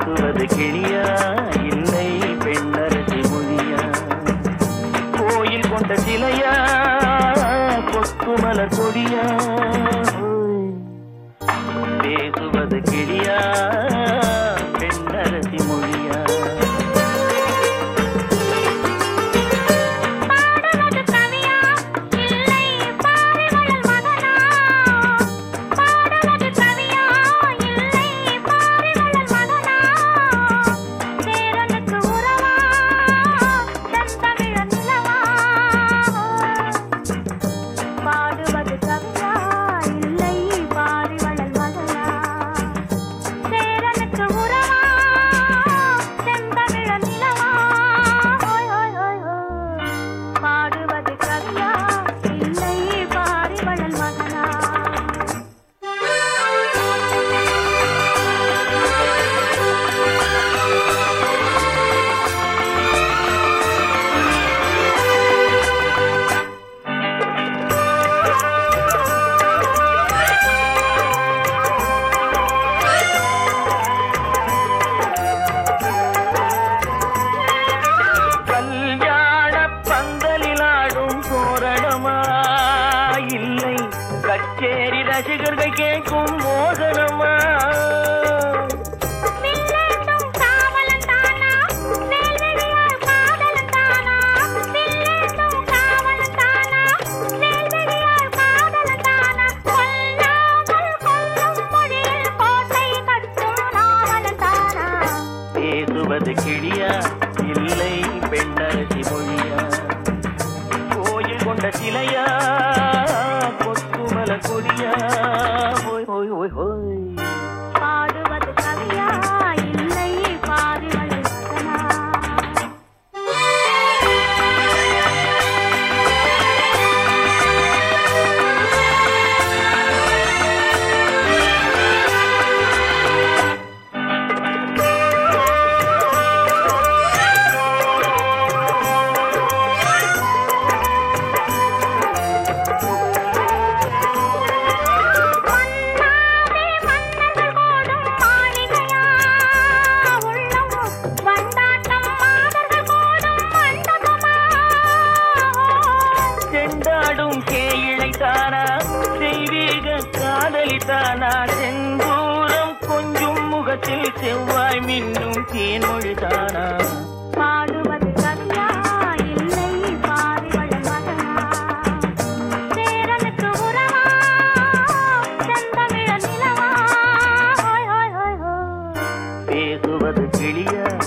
பேசுவது கிளியா இல்லை பெண்ணரசி மொழியா கோயில் கொண்ட சிலையா கொத்துமலர் கொடியா பேசுவது கிளியா பெண்ணரசி மொழியா பாடுவது கவியா இல்லை பாரிவளல் மகனா பாடுவது கவியா இல்லை பாரிவளல் மகனா சேரனுக்கு உறவா செந்தமிழன் நிலவா பாடுவது கவியா இல்லை பாரிவளல் மகனா சேரனுக்கு உறவா செந்தமிழன் நிலவா ஓய் ஓய் ஓய் ஓய் பாடுவது கவியா இல்லை பாரிவளல் மகனா கல்யாண பந்தலில் ஆடும் தோரணமா இல்லை கச்சேரி ரசிகர்கள் கேட்கும் மோகனமா வில்லேந்தும் காவலன் தானா வேல்விழியார் காதலன் தானா வில்லேந்தும் காவலன் தானா வேல்விழியார் காதலன் தானா கொல்லாமல் கொல்லும் மொழியில் கோட்டை கட்டும் நாவலன் தானா பேசுவது கிளியா இல்லை பெண்ணரசி மொழியா கோயில் கொண்ட சிலையா கொத்துமல கொடியா ஓய் ஓய் ஓய் ஓய் பாடுவது கவியா இல்லை பாரிவளல் மகனா மன்னாரே மன்னர்கள் கோடும் மாளிகையா உள்ளம் வண்டாட்டம் மாதர்கள் கோடும் மண்டபமா செண்டாடும் கேயிழை தானா தெய்வீக காதலி தானா செந்தூரம் கொஞ்சும் முகத்தில் செவ்வாய் மின்னும் தேன்மொழி தானா பாடுவது கவியா இல்லை பாரிவளல் மகனா சேரனுக்கு உறவா செந்தமிழன் நிலவா ஓய் ஓய் ஓய் ஓய் பேசுவது கிளியா